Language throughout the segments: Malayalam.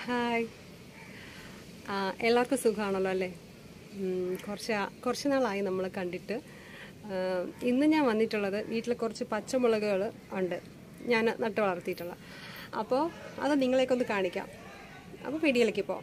ഹായ് ആ, എല്ലാവർക്കും സുഖമാണല്ലോ അല്ലേ ഉം, കുറച്ച് ആ- കുറച്ച് നാളായി നമ്മൾ കണ്ടിട്ട് ആ, ഇന്ന് ഞാൻ വന്നിട്ടുള്ളത് വീട്ടിൽ കുറച്ച് പച്ചമുളകുകൾ ഉണ്ട് ഞാൻ നട്ട് വളർത്തിയിട്ടുള്ള അപ്പോൾ അത് നിങ്ങളെയൊക്കെ ഒന്ന് കാണിക്കാം അപ്പോൾ വീഡിയോയിലേക്ക് പോവാം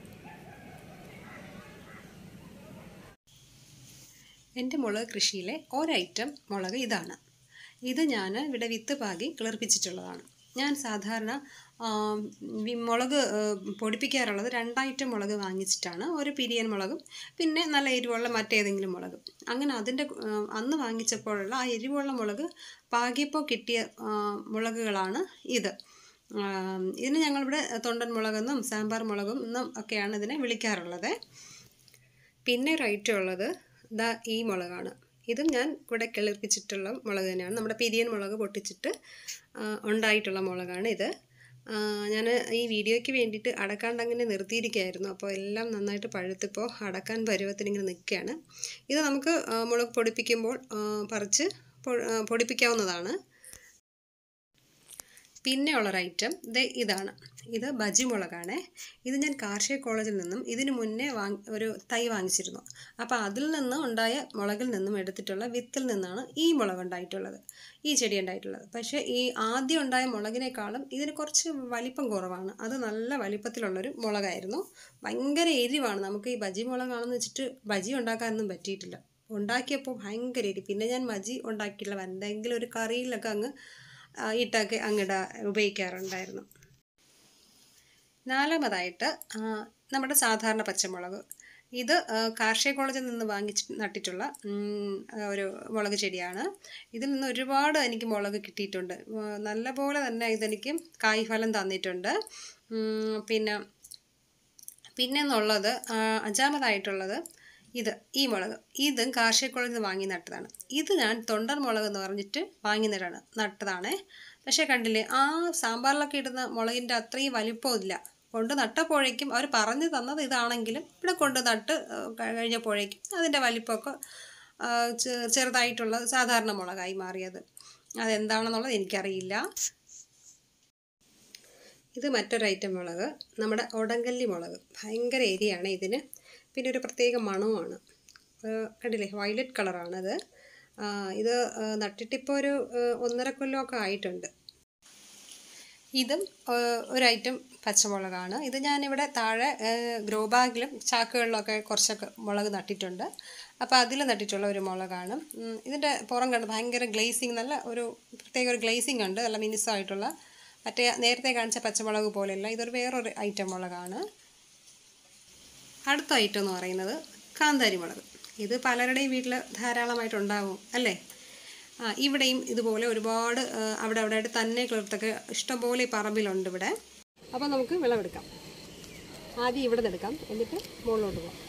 എൻ്റെ മുളക് കൃഷിയിലെ ഒരൈറ്റം മുളക് ഇതാണ് ഇത് ഞാൻ ഇവിടെ വിത്ത് പാകി കിളിർപ്പിച്ചിട്ടുള്ളതാണ് ഞാൻ സാധാരണ ആം, വി- മുളക് ആ, പൊടിപ്പിക്കാറുള്ളത് രണ്ടൈറ്റം മുളക് വാങ്ങിച്ചിട്ടാണ് ഒരു പിരിയൻ മുളകും പിന്നെ നല്ല എരിവുള്ള മറ്റേതെങ്കിലും മുളകും അങ്ങനെ അതിൻ്റെ ആ, അന്ന് വാങ്ങിച്ചപ്പോഴുള്ള ആ എരിവുള്ള മുളക് പാകിയപ്പോൾ കിട്ടിയ ആ, മുളകുകളാണ് ഇത് ആം, ഇതിന് ഞങ്ങളിവിടെ തൊണ്ടൻ മുളകെന്നും സാമ്പാർ മുളകും എന്നും ഒക്കെയാണ് ഇതിനെ വിളിക്കാറുള്ളത് പിന്നെ ഒരു ഐറ്റം ഉള്ളത് ദാ ഈ മുളകാണ് ഇതും ഞാൻ ഇവിടെ കിളിർപ്പിച്ചിട്ടുള്ള മുളക് തന്നെയാണ് നമ്മുടെ പിരിയൻ മുളക് പൊട്ടിച്ചിട്ട് ആ, ഉണ്ടായിട്ടുള്ള മുളകാണ് ഇത് ഞാൻ ഈ വീഡിയോയ്ക്ക് വേണ്ടിയിട്ട് അടക്കാണ്ട് അങ്ങനെ നിർത്തിയിരിക്കുകയായിരുന്നു അപ്പോൾ എല്ലാം നന്നായിട്ട് പഴുത്തിപ്പോൾ അടക്കാൻ പരുവത്തിന് ഇങ്ങനെ നിൽക്കുകയാണ് ഇത് നമുക്ക് ആ, മുളക് പൊടിപ്പിക്കുമ്പോൾ ആ, പറിച്ച് പൊ- ആ, പൊടിപ്പിക്കാവുന്നതാണ് പിന്നെ ഉള്ളൊരു ഐറ്റം ദേ ഇതാണ് ഇത് ബജി മുളകാണ് ഇത് ഞാൻ കാർഷിക കോളേജിൽ നിന്നും ഇതിന് മുന്നേ വാങ്ങി ഒരു തൈ വാങ്ങിച്ചിരുന്നു അപ്പോൾ അതിൽ നിന്ന് ഉണ്ടായ മുളകിൽ നിന്നും എടുത്തിട്ടുള്ള വിത്തിൽ നിന്നാണ് ഈ മുളക് ഉണ്ടായിട്ടുള്ളത് ഈ ചെടി ഉണ്ടായിട്ടുള്ളത് പക്ഷേ ഈ ആദ്യം ഉണ്ടായ മുളകിനേക്കാളും ഇതിന് കുറച്ച് വലിപ്പം കുറവാണ് അത് നല്ല വലിപ്പത്തിലുള്ളൊരു മുളകായിരുന്നു ഭയങ്കര എരിവാണ് നമുക്ക് ഈ ബജി മുളകാണെന്ന് വെച്ചിട്ട് ബജി ഉണ്ടാക്കാനൊന്നും പറ്റിയിട്ടില്ല ഉണ്ടാക്കിയപ്പോൾ ഭയങ്കര എരി പിന്നെ ഞാൻ ബജി ഉണ്ടാക്കിയില്ല എന്തെങ്കിലും ഒരു കറിയിലൊക്കെ അങ്ങ് ആ, ഇട്ടൊക്കെ അങ്ങിട ഉപയോഗിക്കാറുണ്ടായിരുന്നു നാലാമതായിട്ട് ആ, നമ്മുടെ സാധാരണ പച്ചമുളക് ഇത് ആ, കാർഷിക കോളേജിൽ നിന്ന് വാങ്ങിച്ച് നട്ടിട്ടുള്ള ഉം, ആ, ഒരു മുളക് ചെടിയാണ് ഇതിൽ നിന്ന് ഒരുപാട് എനിക്ക് മുളക് കിട്ടിയിട്ടുണ്ട് ആ, നല്ലപോലെ തന്നെ ഇതെനിക്ക് കായ്ഫലം തന്നിട്ടുണ്ട് ഉം, പിന്നെ പിന്നെ എന്നുള്ളത് ആ, അഞ്ചാമതായിട്ടുള്ളത് ഇത് ഈ മുളക് ഇതും കാർഷിക കോളേജിൽ നിന്ന് വാങ്ങി നട്ടതാണ് ഇത് ഞാൻ തൊണ്ടൻ മുളക് എന്ന് പറഞ്ഞിട്ട് വാങ്ങി നട്ടാണ് നട്ടതാണ് പക്ഷേ കണ്ടില്ലേ ആ സാമ്പാറിലൊക്കെ ഇടുന്ന മുളകിൻ്റെ അത്രയും വലിപ്പമില്ല കൊണ്ട് നട്ടപ്പോഴേക്കും അവർ പറഞ്ഞു തന്നത് ഇതാണെങ്കിലും ഇവിടെ കൊണ്ട് നട്ട് ആ, കഴിഞ്ഞപ്പോഴേക്കും അതിൻ്റെ വലിപ്പമൊക്കെ ആ, ചെ- ചെറുതായിട്ടുള്ള സാധാരണ മുളകായി മാറിയത് അതെന്താണെന്നുള്ളത് എനിക്കറിയില്ല ഇത് മറ്റൊരു ഐറ്റം മുളക് നമ്മുടെ ഒടങ്കല്ലി മുളക് ഭയങ്കര എരിയാണ് ഇതിന് പിന്നെ ഒരു പ്രത്യേക മണവുമാണ് ആ, കണ്ടില്ലേ വയലറ്റ് കളറാണത് ആ, ഇത് ആ, നട്ടിട്ടിപ്പോൾ ഒരു ആ, ഒന്നര കൊല്ലമൊക്കെ ആയിട്ടുണ്ട് ഇതും ആ, ഒരു ഐറ്റം പച്ചമുളകാണ് ഇത് ഞാനിവിടെ താഴെ ഗ്രോ ബാഗിലും ചാക്കുകളിലൊക്കെ കുറച്ചൊക്കെ മുളക് നട്ടിട്ടുണ്ട് അപ്പോൾ അതിൽ നട്ടിട്ടുള്ള ഒരു മുളകാണ് ഉം, ഇതിൻ്റെ പുറം കണ്ട് ഭയങ്കര ഗ്ലേസിങ് നല്ല ഒരു പ്രത്യേക ഒരു ഗ്ലേസിങ് ഉണ്ട് നല്ല മിനുസമായിട്ടുള്ള മറ്റേ നേരത്തെ കാണിച്ച പച്ചമുളക് പോലെയല്ല ഇതൊരു വേറൊരു ഐറ്റം മുളകാണ് അടുത്ത ഐറ്റം എന്ന് പറയുന്നത് കാന്താരി മുളക് ഇത് പലരുടെയും വീട്ടിൽ ധാരാളമായിട്ടുണ്ടാവും അല്ലേ ആ ഇവിടെയും ഇതുപോലെ ഒരുപാട് ആ, അവിടെ അവിടെ ആയിട്ട് തന്നെ കിളിർത്തൊക്കെ ഇഷ്ടംപോലെ ഈ പറമ്പിലുണ്ട് ഇവിടെ അപ്പോൾ നമുക്ക് വിളവെടുക്കാം ആദ്യം ഇവിടെ നിന്ന് എടുക്കാം എന്നിട്ട് മുകളിലോട്ട് പോകാം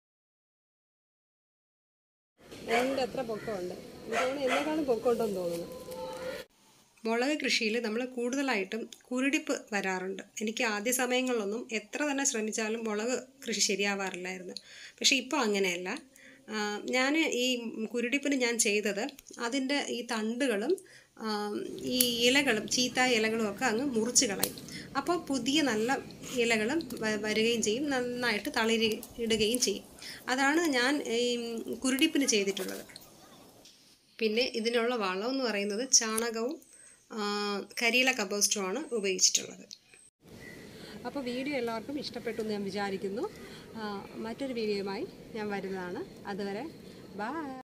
എൻ്റെ എത്ര പൊക്കമുണ്ട് ഇതാണ് എന്നെക്കാളും പൊക്കമുണ്ടെന്ന് തോന്നുന്നു മുളക് കൃഷിയിൽ നമ്മൾ കൂടുതലായിട്ടും കുരുടിപ്പ് വരാറുണ്ട് എനിക്ക് ആദ്യ സമയങ്ങളിലൊന്നും എത്ര തന്നെ ശ്രമിച്ചാലും മുളക് കൃഷി ശരിയാവാറില്ലായിരുന്നു പക്ഷേ ഇപ്പോൾ അങ്ങനെയല്ല ഞാൻ ഈ കുരുടിപ്പിന് ഞാൻ ചെയ്തത് അതിൻ്റെ ഈ തണ്ടുകളും ആ, ഈ ഇലകളും ചീത്തായ ഇലകളും ഒക്കെ അങ്ങ് മുറിച്ച് കളയും അപ്പോൾ പുതിയ നല്ല ഇലകളും വ- വരികയും ചെയ്യും നന്നായിട്ട് തളിരി ഇടുകയും ചെയ്യും അതാണ് ഞാൻ ഈ കുരുടിപ്പിന് ചെയ്തിട്ടുള്ളത് പിന്നെ ഇതിനുള്ള വളം എന്ന് പറയുന്നത് ചാണകവും ആ, കരിയില കമ്പോസ്റ്റുമാണ് ഉപയോഗിച്ചിട്ടുള്ളത് അപ്പോൾ വീഡിയോ എല്ലാവർക്കും ഇഷ്ടപ്പെട്ടു എന്ന് ഞാൻ വിചാരിക്കുന്നു ആ, മറ്റൊരു വീഡിയോയുമായി ഞാൻ വരുന്നതാണ് അതുവരെ ബൈ